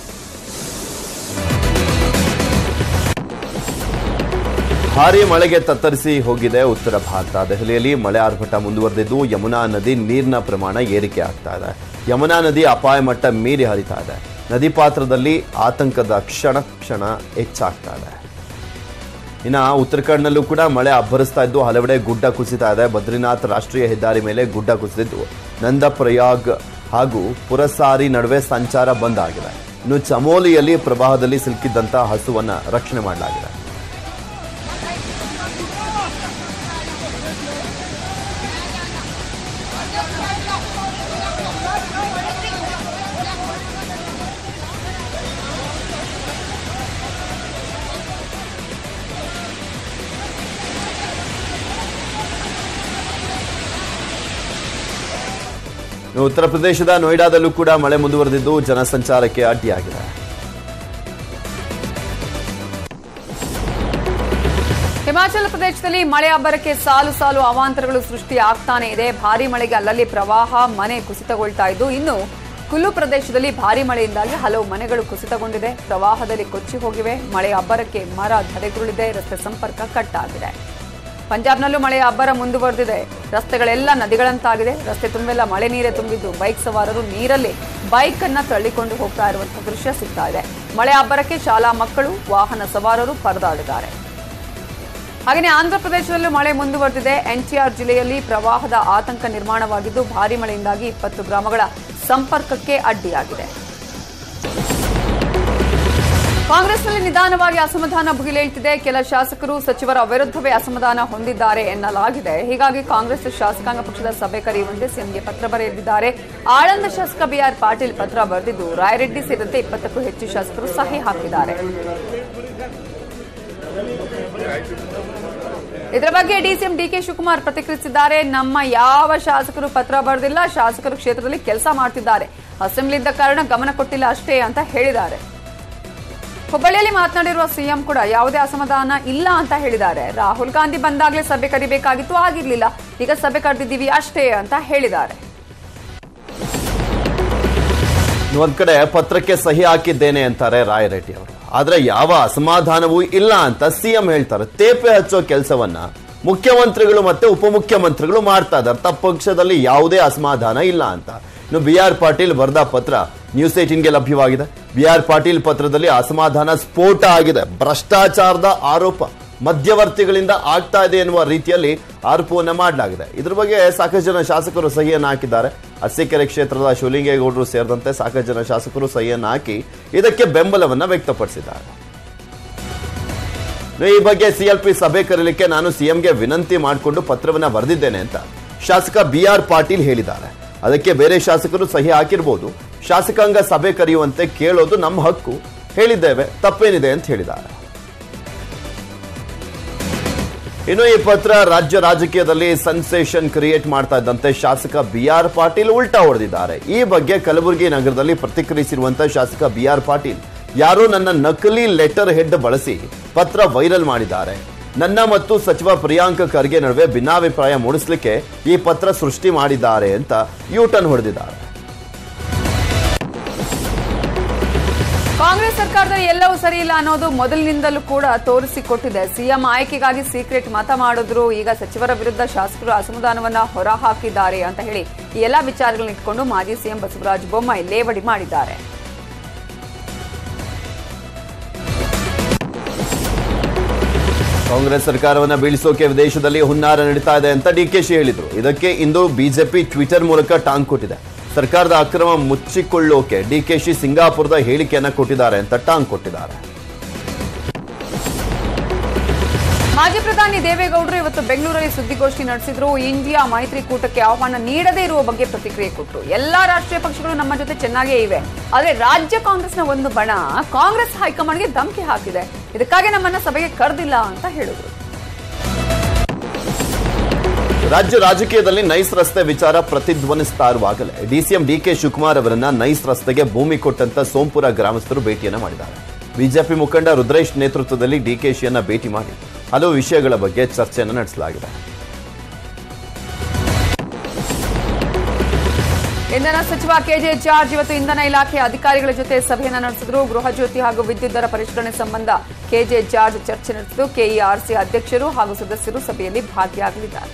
ಭಾರೀ ಮಳೆಗೆ ತತ್ತರಿಸಿ ಹೋಗಿದೆ ಉತ್ತರ ಭಾರತ ದೆಹಲಿಯಲ್ಲಿ ಮಳೆ ಆರ್ಭಟ ಮುಂದುವರೆದಿದ್ದು ಯಮುನಾ ನದಿ ನೀರಿನ ಪ್ರಮಾಣ ಏರಿಕೆ ಆಗ್ತಾ ಇದೆ ಯಮುನಾ ನದಿ ಅಪಾಯ ಮಟ್ಟ ಮೀರಿ ಹರಿತಾ ಇದೆ ನದಿ ಪಾತ್ರದಲ್ಲಿ ಆತಂಕದ ಕ್ಷಣ ಕ್ಷಣ ಹೆಚ್ಚಾಗ್ತಾ ಇದೆ ಇನ್ನ ಉತ್ತರಾಖಂಡ್ನಲ್ಲೂ ಕೂಡ ಮಳೆ ಅಬ್ಬರಿಸ್ತಾ ಇದ್ದು ಹಲವೆಡೆ ಗುಡ್ಡ ಕುಸಿತಾ ಇದೆ ಬದ್ರಿನಾಥ್ ರಾಷ್ಟ್ರೀಯ ಹೆದ್ದಾರಿ ಮೇಲೆ ಗುಡ್ಡ ಕುಸಿದಿದ್ದು ನಂದಪ್ರಯಾಗ್ ಹಾಗೂ ಪುರಸಾರಿ ನಡುವೆ ಸಂಚಾರ ಬಂದ್ ಆಗಿದೆ ಇನ್ನು ಚಮೋಲಿಯಲ್ಲಿ ಪ್ರವಾಹದಲ್ಲಿ ಸಿಲುಕಿದ್ದಂತ ಹಸುವನ್ನ ರಕ್ಷಣೆ ಮಾಡಲಾಗಿದೆ ಇನ್ನು ಉತ್ತರ ಪ್ರದೇಶದ ನೋಯ್ಡಾದಲ್ಲೂ ಕೂಡ ಮಳೆ ಮುಂದುವರೆದಿದ್ದು ಜನಸಂಚಾರಕ್ಕೆ ಅಡ್ಡಿಯಾಗಿದೆ ಹಿಮಾಚಲ ಪ್ರದೇಶದಲ್ಲಿ ಮಳೆ ಅಬ್ಬರಕ್ಕೆ ಸಾಲು ಸಾಲು ಅವಾಂತರಗಳು ಸೃಷ್ಟಿ ಆಗ್ತಾನೆ ಇದೆ ಭಾರೀ ಮಳೆಗೆ ಅಲ್ಲಲ್ಲಿ ಪ್ರವಾಹ ಮನೆ ಕುಸಿತಗೊಳ್ತಾ ಇದ್ದು ಇನ್ನು ಕುಲ್ಲು ಪ್ರದೇಶದಲ್ಲಿ ಭಾರೀ ಮಳೆಯಿಂದಾಗಿ ಹಲವು ಮನೆಗಳು ಕುಸಿತಗೊಂಡಿದೆ ಪ್ರವಾಹದಲ್ಲಿ ಕೊಚ್ಚಿ ಹೋಗಿವೆ ಮಳೆ ಅಬ್ಬರಕ್ಕೆ ಮರ ಧರೆಗುರುಳಿದೆ ರಸ್ತೆ ಸಂಪರ್ಕ ಕಟ್ ಆಗಿದೆ ಪಂಜಾಬ್ನಲ್ಲೂ ಮಳೆಯ ಅಬ್ಬರ ಮುಂದುವರೆದಿದೆ ರಸ್ತೆಗಳೆಲ್ಲ ನದಿಗಳಂತಾಗಿದೆ ರಸ್ತೆ ತುಂಬೆಲ್ಲ ಮಳೆ ನೀರೇ ತುಂಬಿದ್ದು ಬೈಕ್ ಸವಾರರು ನೀರಲ್ಲಿ ಬೈಕ್ ಅನ್ನ ತಳ್ಳಿಕೊಂಡು ಹೋಗ್ತಾ ಇರುವಂತಹ ದೃಶ್ಯ ಸಿಗ್ತಾ ಇದೆ ಮಳೆ ಅಬ್ಬರಕ್ಕೆ ಶಾಲಾ ಮಕ್ಕಳು ವಾಹನ ಸವಾರರು ಪರದಾಡಿದ್ದಾರೆ ಹಾಗೆಯೇ ಆಂಧ್ರ ಪ್ರದೇಶದಲ್ಲೂ ಮಳೆ ಮುಂದುವರೆದಿದೆ ಎನ್ಟಿಆರ್ ಜಿಲ್ಲೆಯಲ್ಲಿ ಪ್ರವಾಹದ ಆತಂಕ ನಿರ್ಮಾಣವಾಗಿದ್ದು ಭಾರೀ ಮಳೆಯಿಂದಾಗಿ ಇಪ್ಪತ್ತು ಗ್ರಾಮಗಳ ಸಂಪರ್ಕಕ್ಕೆ ಅಡ್ಡಿಯಾಗಿದೆ ಕಾಂಗ್ರೆಸ್ನಲ್ಲಿ ನಿಧಾನವಾಗಿ ಅಸಮಾಧಾನ ಭುಗಿಲೇಳ್ತಿದೆ ಕೆಲ ಶಾಸಕರು ಸಚಿವರ ವಿರುದ್ಧವೇ ಅಸಮಾಧಾನ ಹೊಂದಿದ್ದಾರೆ ಎನ್ನಲಾಗಿದೆ ಹೀಗಾಗಿ ಕಾಂಗ್ರೆಸ್ ಶಾಸಕಾಂಗ ಪಕ್ಷದ ಸಭೆ ಕರೆಯುವಂತೆ ಸಿಎಂಗೆ ಪತ್ರ ಬರೆದಿದ್ದಾರೆ ಆಳಂದ ಶಾಸಕ ಬಿಆರ್ ಪಾಟೀಲ್ ಪತ್ರ ಬರೆದಿದ್ದು ರಾಯರೆಡ್ಡಿ ಸೇರಿದಂತೆ ಇಪ್ಪತ್ತಕ್ಕೂ ಹೆಚ್ಚು ಶಾಸಕರು ಸಹಿ ಹಾಕಿದ್ದಾರೆ ಇದರ ಬಗ್ಗೆ ಡಿಸಿಎಂ ಡಿಕೆ ಶಿವಕುಮಾರ್ ಪ್ರತಿಕ್ರಿಯಿಸಿದ್ದಾರೆ ನಮ್ಮ ಯಾವ ಶಾಸಕರು ಪತ್ರ ಬರೆದಿಲ್ಲ ಶಾಸಕರು ಕ್ಷೇತ್ರದಲ್ಲಿ ಕೆಲಸ ಮಾಡ್ತಿದ್ದಾರೆ ಅಸೆಂಬ್ಲಿ ಇದ್ದ ಕಾರಣ ಗಮನ ಕೊಟ್ಟಿಲ್ಲ ಅಷ್ಟೇ ಅಂತ ಹೇಳಿದ್ದಾರೆ ಹುಬ್ಬಳ್ಳಿಯಲ್ಲಿ ಮಾತನಾಡಿರುವ ಸಿಎಂ ಕೂಡ ಯಾವುದೇ ಅಸಮಾಧಾನ ಇಲ್ಲ ಅಂತ ಹೇಳಿದ್ದಾರೆ ರಾಹುಲ್ ಗಾಂಧಿ ಬಂದಾಗಲೇ ಸಭೆ ಕರಿಬೇಕಾಗಿತ್ತು ಆಗಿರ್ಲಿಲ್ಲ ಈಗ ಸಭೆ ಕರೆದಿದ್ದೀವಿ ಅಷ್ಟೇ ಅಂತ ಹೇಳಿದ್ದಾರೆ ಒಂದ್ ಕಡೆ ಪತ್ರಕ್ಕೆ ಸಹಿ ಹಾಕಿದ್ದೇನೆ ಅಂತಾರೆ ರಾಯರೆಡ್ಡಿ ಅವರು ಆದ್ರೆ ಯಾವ ಅಸಮಾಧಾನವೂ ಇಲ್ಲ ಅಂತ ಸಿಎಂ ಹೇಳ್ತಾರೆ ತೇಪೆ ಹಚ್ಚೋ ಕೆಲಸವನ್ನ ಮುಖ್ಯಮಂತ್ರಿಗಳು ಮತ್ತೆ ಉಪಮುಖ್ಯಮಂತ್ರಿಗಳು ಮಾಡ್ತಾ ಇದ್ದಾರೆ ತಮ್ಮ ಪಕ್ಷದಲ್ಲಿ ಯಾವುದೇ ಅಸಮಾಧಾನ ಇಲ್ಲ ಅಂತ ಇನ್ನು ಬಿ ಆರ್ ಪಾಟೀಲ್ ಬರೆದ ಪತ್ರ ನ್ಯೂಸ್ ಏಟೀನ್ಗೆ ಲಭ್ಯವಾಗಿದೆ ಬಿ ಆರ್ ಪಾಟೀಲ್ ಪತ್ರದಲ್ಲಿ ಅಸಮಾಧಾನ ಸ್ಫೋಟ ಆಗಿದೆ ಭ್ರಷ್ಟಾಚಾರದ ಆರೋಪ ಮಧ್ಯವರ್ತಿಗಳಿಂದ ಆಗ್ತಾ ಇದೆ ಎನ್ನುವ ರೀತಿಯಲ್ಲಿ ಆರೋಪವನ್ನ ಮಾಡಲಾಗಿದೆ ಇದ್ರ ಬಗ್ಗೆ ಸಾಕಷ್ಟು ಜನ ಶಾಸಕರು ಸಹಿಯನ್ನು ಹಾಕಿದ್ದಾರೆ ಅರಸೀಕೆರೆ ಕ್ಷೇತ್ರದ ಶಿವಲಿಂಗೇಗೌಡರು ಸೇರಿದಂತೆ ಸಾಕಷ್ಟು ಜನ ಶಾಸಕರು ಸಹಿಯನ್ನು ಹಾಕಿ ಇದಕ್ಕೆ ಬೆಂಬಲವನ್ನ ವ್ಯಕ್ತಪಡಿಸಿದ್ದಾರೆ ಇನ್ನು ಈ ಬಗ್ಗೆ ಸಿಎಲ್ಪಿ ಸಭೆ ಕರೀಲಿಕ್ಕೆ ನಾನು ಸಿಎಂಗೆ ವಿನಂತಿ ಮಾಡಿಕೊಂಡು ಪತ್ರವನ್ನ ಬರೆದಿದ್ದೇನೆ ಅಂತ ಶಾಸಕ ಬಿ ಆರ್ ಪಾಟೀಲ್ ಹೇಳಿದ್ದಾರೆ ಅದಕ್ಕೆ ಬೇರೆ ಶಾಸಕರು ಸಹಿ ಹಾಕಿರ್ಬೋದು ಶಾಸಕಾಂಗ ಸಭೆ ಕರೆಯುವಂತೆ ಕೇಳೋದು ನಮ್ಮ ಹಕ್ಕು ಹೇಳಿದ್ದೇವೆ ತಪ್ಪೇನಿದೆ ಅಂತ ಹೇಳಿದ್ದಾರೆ ಇನ್ನು ಈ ಪತ್ರ ರಾಜ್ಯ ರಾಜಕೀಯದಲ್ಲಿ ಸೆನ್ಸೇಷನ್ ಕ್ರಿಯೇಟ್ ಮಾಡ್ತಾ ಇದ್ದಂತೆ ಶಾಸಕ ಬಿ ಆರ್ ಪಾಟೀಲ್ ಉಲ್ಟಾ ಹೊಡೆದಿದ್ದಾರೆ ಈ ಬಗ್ಗೆ ಕಲಬುರಗಿ ನಗರದಲ್ಲಿ ಪ್ರತಿಕ್ರಿಯಿಸಿರುವಂತಹ ಶಾಸಕ ಬಿ ಆರ್ ಪಾಟೀಲ್ ಯಾರೋ ನನ್ನ ನಕಲಿ ಲೆಟರ್ ಹೆಡ್ ಬಳಸಿ ಪತ್ರ ವೈರಲ್ ಮಾಡಿದ್ದಾರೆ ನನ್ನ ಮತ್ತು ಸಚಿವ ಪ್ರಿಯಾಂಕ ಖರ್ಗೆ ನಡುವೆ ಭಿನ್ನಾಭಿಪ್ರಾಯ ಮೂಡಿಸಲಿಕ್ಕೆ ಈ ಪತ್ರ ಸೃಷ್ಟಿ ಮಾಡಿದ್ದಾರೆ ಅಂತ ಯೂಟರ್ನ್ ಹೊಡೆದಿದ್ದಾರೆ ಕಾಂಗ್ರೆಸ್ ಸರ್ಕಾರದಲ್ಲಿ ಎಲ್ಲವೂ ಸರಿ ಇಲ್ಲ ಅನ್ನೋದು ಮೊದಲಿನಿಂದಲೂ ಕೂಡ ತೋರಿಸಿಕೊಟ್ಟಿದೆ ಸಿಎಂ ಆಯ್ಕೆಗಾಗಿ ಸೀಕ್ರೆಟ್ ಮತ ಮಾಡಿದ್ರು ಈಗ ಸಚಿವರ ವಿರುದ್ಧ ಶಾಸಕರು ಅಸಮಾಧಾನವನ್ನ ಹೊರಹಾಕಿದ್ದಾರೆ ಅಂತ ಹೇಳಿ ಈ ಎಲ್ಲಾ ವಿಚಾರಗಳನ್ನ ಇಟ್ಕೊಂಡು ಮಾಜಿ ಸಿಎಂ ಬಸವರಾಜ ಬೊಮ್ಮಾಯಿ ಲೇವಡಿ ಮಾಡಿದ್ದಾರೆ ಕಾಂಗ್ರೆಸ್ ಸರ್ಕಾರವನ್ನ ಬೀಳಿಸೋಕೆ ವಿದೇಶದಲ್ಲಿ ಹುನ್ನಾರ ನಡೀತಾ ಇದೆ ಅಂತ ಡಿಕೆಶಿ ಹೇಳಿದ್ರು ಇದಕ್ಕೆ ಇಂದು ಬಿಜೆಪಿ ಟ್ವಿಟರ್ ಮೂಲಕ ಟಾಂಗ್ ಕೊಟ್ಟಿದೆ ಸರ್ಕಾರದ ಅಕ್ರಮ ಮುಚ್ಚಿಕೊಳ್ಳೋಕೆ ಡಿಕೆಶಿ ಸಿಂಗಾಪುರದ ಹೇಳಿಕೆಯನ್ನ ಕೊಟ್ಟಿದ್ದಾರೆ ಅಂತ ಟಾಂಗ್ ಕೊಟ್ಟಿದ್ದಾರೆ ಮಾಜಿ ಪ್ರಧಾನಿ ದೇವೇಗೌಡರು ಇವತ್ತು ಬೆಂಗಳೂರಲ್ಲಿ ಸುದ್ದಿಗೋಷ್ಠಿ ನಡೆಸಿದ್ರು ಇಂಡಿಯಾ ಮೈತ್ರಿಕೂಟಕ್ಕೆ ಆಹ್ವಾನ ನೀಡದೇ ಇರುವ ಬಗ್ಗೆ ಪ್ರತಿಕ್ರಿಯೆ ಕೊಟ್ಟರು ಎಲ್ಲಾ ರಾಷ್ಟ್ರೀಯ ಪಕ್ಷಗಳು ನಮ್ಮ ಜೊತೆ ಚೆನ್ನಾಗೇ ಇವೆ ಆದ್ರೆ ರಾಜ್ಯ ಕಾಂಗ್ರೆಸ್ನ ಒಂದು ಬಣ ಕಾಂಗ್ರೆಸ್ ಹೈಕಮಾಂಡ್ಗೆ ಧಮಕಿ ಹಾಕಿದೆ ಇದಕ್ಕಾಗಿ ನಮ್ಮನ್ನ ಸಭೆಗೆ ಕರೆದಿಲ್ಲ ಅಂತ ಹೇಳಿದ್ರು ರಾಜ್ಯ ರಾಜಕೀಯದಲ್ಲಿ ನೈಸ್ ರಸ್ತೆ ವಿಚಾರ ಪ್ರತಿಧ್ವನಿಸ್ತಾ ಇರುವಾಗಲೇ ಡಿಸಿಎಂ ಡಿಕೆ ಶಿವಕುಮಾರ್ ಅವರನ್ನ ನೈಸ್ ರಸ್ತೆಗೆ ಭೂಮಿ ಕೊಟ್ಟಂತ ಸೋಂಪುರ ಗ್ರಾಮಸ್ಥರು ಭೇಟಿಯನ್ನ ಮಾಡಿದ್ದಾರೆ ಬಿಜೆಪಿ ಮುಖಂಡ ರುದ್ರೇಶ್ ನೇತೃತ್ವದಲ್ಲಿ ಡಿಕೆಶಿಯನ್ನ ಭೇಟಿ ಮಾಡಿ ಹಲವು ವಿಷಯಗಳ ಬಗ್ಗೆ ಚರ್ಚೆಯನ್ನು ನಡೆಸಲಾಗಿದೆ ಇಂಧನ ಸಚಿವ ಕೆಜೆ ಜಾರ್ಜ್ ಇವತ್ತು ಇಂಧನ ಇಲಾಖೆ ಅಧಿಕಾರಿಗಳ ಜೊತೆ ಸಭೆಯನ್ನ ನಡೆಸಿದ್ರು ಗೃಹ ಜ್ಯೋತಿ ಹಾಗೂ ವಿದ್ಯುತ್ ದರ ಪರಿಷ್ಕರಣೆ ಸಂಬಂಧ ಕೆಜೆ ಜಾರ್ಜ್ ಚರ್ಚೆ ನಡೆಸಿದ್ದು ಕೆಇಆರ್ಸಿ ಅಧ್ಯಕ್ಷರು ಹಾಗೂ ಸದಸ್ಯರು ಸಭೆಯಲ್ಲಿ ಭಾಗಿಯಾಗಲಿದ್ದಾರೆ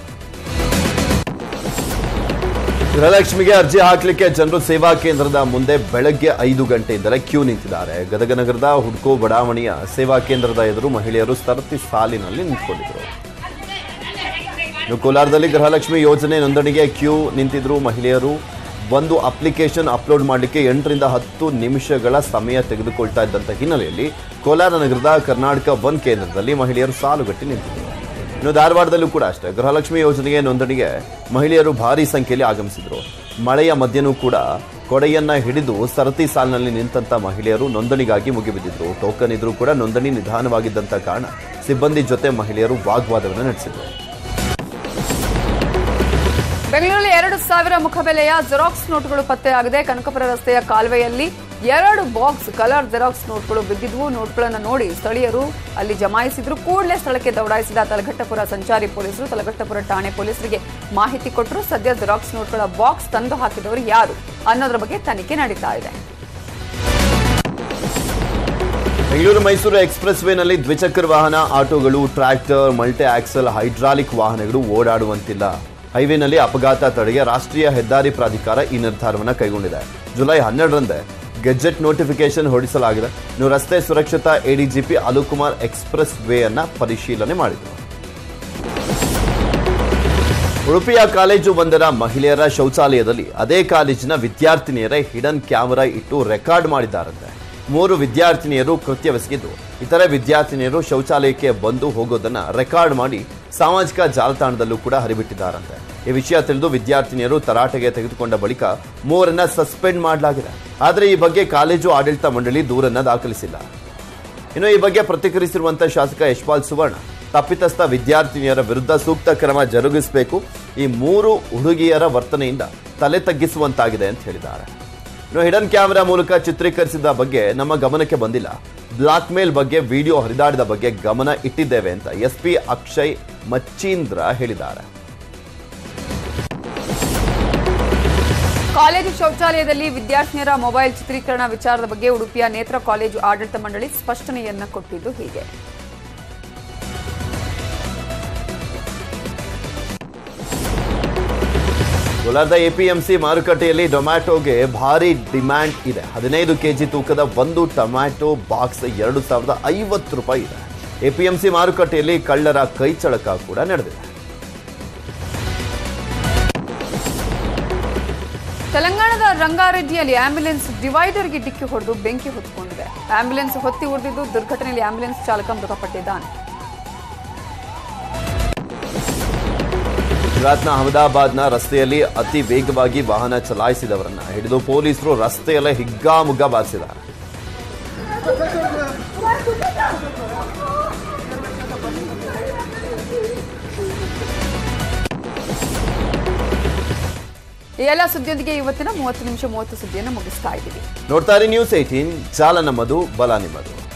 ಗೃಹಲಕ್ಷ್ಮಿಗೆ ಅರ್ಜಿ ಹಾಕಲಿಕ್ಕೆ ಜನರು ಸೇವಾ ಕೇಂದ್ರದ ಮುಂದೆ ಬೆಳಗ್ಗೆ ಐದು ಗಂಟೆಯಿಂದಲೇ ಕ್ಯೂ ನಿಂತಿದ್ದಾರೆ ಗದಗ ನಗರದ ಹುಡ್ಕೋ ಬಡಾವಣೆಯ ಸೇವಾ ಕೇಂದ್ರದ ಎದುರು ಮಹಿಳೆಯರು ಸರತಿ ಸಾಲಿನಲ್ಲಿ ನಿಂತ್ಕೊಂಡಿದ್ರು ಇನ್ನು ಕೋಲಾರದಲ್ಲಿ ಗೃಹಲಕ್ಷ್ಮಿ ಯೋಜನೆ ನೋಂದಣಿಗೆ ಕ್ಯೂ ನಿಂತಿದ್ರು ಮಹಿಳೆಯರು ಒಂದು ಅಪ್ಲಿಕೇಶನ್ ಅಪ್ಲೋಡ್ ಮಾಡಲಿಕ್ಕೆ ಎಂಟರಿಂದ ಹತ್ತು ನಿಮಿಷಗಳ ಸಮಯ ತೆಗೆದುಕೊಳ್ತಾ ಇದ್ದಂಥ ಹಿನ್ನೆಲೆಯಲ್ಲಿ ಕೋಲಾರ ನಗರದ ಕರ್ನಾಟಕ ಒನ್ ಕೇಂದ್ರದಲ್ಲಿ ಮಹಿಳೆಯರು ಸಾಲುಗಟ್ಟಿ ನಿಂತಿದ್ದರು ಇನ್ನು ಧಾರವಾಡದಲ್ಲೂ ಕೂಡ ಅಷ್ಟೇ ಗೃಹಲಕ್ಷ್ಮಿ ಯೋಜನೆಗೆ ನೋಂದಣಿಗೆ ಮಹಿಳೆಯರು ಭಾರಿ ಸಂಖ್ಯೆಯಲ್ಲಿ ಆಗಮಿಸಿದ್ರು ಮಳೆಯ ಮಧ್ಯನೂ ಕೂಡ ಕೊಡೆಯನ್ನ ಹಿಡಿದು ಸರತಿ ಸಾಲಿನಲ್ಲಿ ನಿಂತಂತ ಮಹಿಳೆಯರು ನೋಂದಣಿಗಾಗಿ ಮುಗಿಬಿದ್ದಿದ್ರು ಟೋಕನ್ ಇದ್ರೂ ಕೂಡ ನೋಂದಣಿ ನಿಧಾನವಾಗಿದ್ದಂತ ಕಾರಣ ಸಿಬ್ಬಂದಿ ಜೊತೆ ಮಹಿಳೆಯರು ವಾಗ್ವಾದವನ್ನು ನಡೆಸಿದ್ರು ಬೆಂಗಳೂರಲ್ಲಿ ಎರಡು ಸಾವಿರ ಮುಖಬೆಲೆಯ ಜೆರಾಕ್ಸ್ ನೋಟ್ಗಳು ಪತ್ತೆಯಾಗಿದೆ ಕನಕಪುರ ರಸ್ತೆಯ ಕಾಲುವೆಯಲ್ಲಿ ಎರಡು ಬಾಕ್ಸ್ ಕಲರ್ ಜೆರಾಕ್ಸ್ ನೋಟ್ಗಳು ಬಿದ್ದಿದ್ವು ನೋಟ್ಗಳನ್ನು ನೋಡಿ ಸ್ಥಳೀಯರು ಅಲ್ಲಿ ಜಮಾಯಿಸಿದ್ರು ಕೂಡಲೇ ಸ್ಥಳಕ್ಕೆ ದೌಡಾಯಿಸಿದ ತಲಘಟ್ಟಪುರ ಸಂಚಾರಿ ಪೊಲೀಸರು ತಲಘಟ್ಟಪುರ ಠಾಣೆ ಪೊಲೀಸರಿಗೆ ಮಾಹಿತಿ ಕೊಟ್ಟರು ಸದ್ಯ ಜೆರಾಕ್ಸ್ ನೋಟ್ಗಳ ಬಾಕ್ಸ್ ತಂದು ಹಾಕಿದವರು ಯಾರು ಅನ್ನೋದ್ರ ಬಗ್ಗೆ ತನಿಖೆ ನಡೀತಾ ಇದೆ ಬೆಂಗಳೂರು ಮೈಸೂರು ಎಕ್ಸ್ಪ್ರೆಸ್ ವೇನಲ್ಲಿ ದ್ವಿಚಕ್ರ ವಾಹನ ಆಟೋಗಳು ಟ್ರ್ಯಾಕ್ಟರ್ ಮಲ್ಟಿ ಆಕ್ಸಲ್ ಹೈಡ್ರಾಲಿಕ್ ವಾಹನಗಳು ಓಡಾಡುವಂತಿಲ್ಲ ಹೈವೇನಲ್ಲಿ ಅಪಘಾತ ತಡೆಗೆ ರಾಷ್ಟ್ರೀಯ ಹೆದ್ದಾರಿ ಪ್ರಾಧಿಕಾರ ಈ ನಿರ್ಧಾರವನ್ನು ಕೈಗೊಂಡಿದೆ ಜುಲೈ ಹನ್ನೆರಡರಂದೇ ಗೆಜೆಟ್ ನೋಟಿಫಿಕೇಶನ್ ಹೊರಡಿಸಲಾಗಿದೆ ಇನ್ನು ರಸ್ತೆ ಸುರಕ್ಷತಾ ಎಡಿಜಿಪಿ ಅಲುಕುಮಾರ್ ಎಕ್ಸ್ಪ್ರೆಸ್ ವೇ ಅನ್ನ ಪರಿಶೀಲನೆ ಮಾಡಿದರು ಉಡುಪಿಯ ಕಾಲೇಜು ಒಂದರ ಮಹಿಳೆಯರ ಶೌಚಾಲಯದಲ್ಲಿ ಅದೇ ಕಾಲೇಜಿನ ವಿದ್ಯಾರ್ಥಿನಿಯರೇ ಹಿಡನ್ ಕ್ಯಾಮೆರಾ ಇಟ್ಟು ರೆಕಾರ್ಡ್ ಮಾಡಿದ್ದಾರಂತೆ ಮೂರು ವಿದ್ಯಾರ್ಥಿನಿಯರು ಕೃತ್ಯವೆಸಗಿದ್ದು ಇತರೆ ವಿದ್ಯಾರ್ಥಿನಿಯರು ಶೌಚಾಲಯಕ್ಕೆ ಬಂದು ಹೋಗೋದನ್ನ ರೆಕಾರ್ಡ್ ಮಾಡಿ ಸಾಮಾಜಿಕ ಜಾಲತಾಣದಲ್ಲೂ ಕೂಡ ಹರಿಬಿಟ್ಟಿದ್ದಾರಂತೆ ಈ ವಿಷಯ ತಿಳಿದು ವಿದ್ಯಾರ್ಥಿನಿಯರು ತರಾಟೆಗೆ ತೆಗೆದುಕೊಂಡ ಬಳಿಕ ಮೂವರನ್ನ ಸಸ್ಪೆಂಡ್ ಮಾಡಲಾಗಿದೆ ಆದರೆ ಈ ಬಗ್ಗೆ ಕಾಲೇಜು ಆಡಳಿತ ಮಂಡಳಿ ದೂರನ್ನ ದಾಖಲಿಸಿಲ್ಲ ಇನ್ನು ಈ ಬಗ್ಗೆ ಪ್ರತಿಕ್ರಿಯಿಸಿರುವಂತಹ ಶಾಸಕ ಯಶ್ಪಾಲ್ ಸುವರ್ಣ ತಪ್ಪಿತಸ್ಥ ವಿದ್ಯಾರ್ಥಿನಿಯರ ವಿರುದ್ಧ ಸೂಕ್ತ ಕ್ರಮ ಜರುಗಿಸಬೇಕು ಈ ಮೂರು ಹುಡುಗಿಯರ ವರ್ತನೆಯಿಂದ ತಲೆ ತಗ್ಗಿಸುವಂತಾಗಿದೆ ಅಂತ ಹೇಳಿದ್ದಾರೆ ಇನ್ನು ಹಿಡನ್ ಕ್ಯಾಮೆರಾ ಮೂಲಕ ಚಿತ್ರೀಕರಿಸಿದ ಬಗ್ಗೆ ನಮ್ಮ ಗಮನಕ್ಕೆ ಬಂದಿಲ್ಲ ಬ್ಲಾಕ್ ಮೇಲ್ ಬಗ್ಗೆ ವಿಡಿಯೋ ಹರಿದಾಡಿದ ಬಗ್ಗೆ ಗಮನ ಇಟ್ಟಿದ್ದೇವೆ ಅಂತ ಎಸ್ಪಿ ಅಕ್ಷಯ್ ಮಚ್ಚೀಂದ್ರ ಹೇಳಿದ್ದಾರೆ ಕಾಲೇಜು ಶೌಚಾಲಯದಲ್ಲಿ ವಿದ್ಯಾರ್ಥಿನಿಯರ ಮೊಬೈಲ್ ಚಿತ್ರೀಕರಣ ವಿಚಾರದ ಬಗ್ಗೆ ಉಡುಪಿಯ ನೇತ್ರ ಕಾಲೇಜು ಆಡಳಿತ ಮಂಡಳಿ ಸ್ಪಷ್ಟನೆಯನ್ನ ಕೊಟ್ಟಿದ್ದು ಹೀಗೆ ಕೋಲಾರದ ಎಪಿಎಂಸಿ ಮಾರುಕಟ್ಟೆಯಲ್ಲಿ ಟೊಮ್ಯಾಟೋಗೆ ಭಾರಿ ಡಿಮ್ಯಾಂಡ್ ಇದೆ ಹದಿನೈದು ಕೆಜಿ ತೂಕದ ಒಂದು ಟೊಮ್ಯಾಟೊ ಬಾಕ್ಸ್ ಎರಡು ಸಾವಿರದ ಐವತ್ತು ರೂಪಾಯಿ ಇದೆ ಎಪಿಎಂಸಿ ಮಾರುಕಟ್ಟೆಯಲ್ಲಿ ಕಳ್ಳರ ಕೈಚಳಕ ಕೂಡ ನಡೆದಿದೆ ತೆಲಂಗಾಣದ ರಂಗಾರೆಡ್ಡಿಯಲ್ಲಿ ಆಂಬ್ಯುಲೆನ್ಸ್ ಡಿವೈಡರ್ಗೆ ಡಿಕ್ಕಿ ಹೊಡೆದು ಬೆಂಕಿ ಹೊತ್ಕೊಂಡಿದೆ ಆಂಬ್ಯುಲೆನ್ಸ್ ಹೊತ್ತಿ ಉರಿದಿದ್ದು ದುರ್ಘಟನೆಯಲ್ಲಿ ಆಂಬ್ಯುಲೆನ್ಸ್ ಚಾಲಕ ಮೃತಪಟ್ಟಿದ್ದಾನೆ ಗುಜರಾತ್ನ ಅಹಮದಾಬಾದ್ನ ರಸ್ತೆಯಲ್ಲಿ ಅತಿ ವೇಗವಾಗಿ ವಾಹನ ಚಲಾಯಿಸಿದವರನ್ನ ಹಿಡಿದು ಪೊಲೀಸರು ರಸ್ತೆಯಲ್ಲೇ ಹಿಗ್ಗಾಮುಗ್ಗಾ ಬಾರಿಸಿದ್ದಾರೆ ಈ ಎಲ್ಲ ಸುದ್ದಿಯೊಂದಿಗೆ ಇವತ್ತಿನ ಮೂವತ್ತು ನಿಮಿಷ ಮೂವತ್ತು ಸುದ್ದಿಯನ್ನು ಮುಗಿಸ್ತಾ ಇದ್ದೀವಿ ನೋಡ್ತಾ ಇರಿ ನ್ಯೂಸ್ ಏಟೀನ್ ಜಾಲ ನಮ್ಮದು ಬಲ ನಿಮ್ಮದು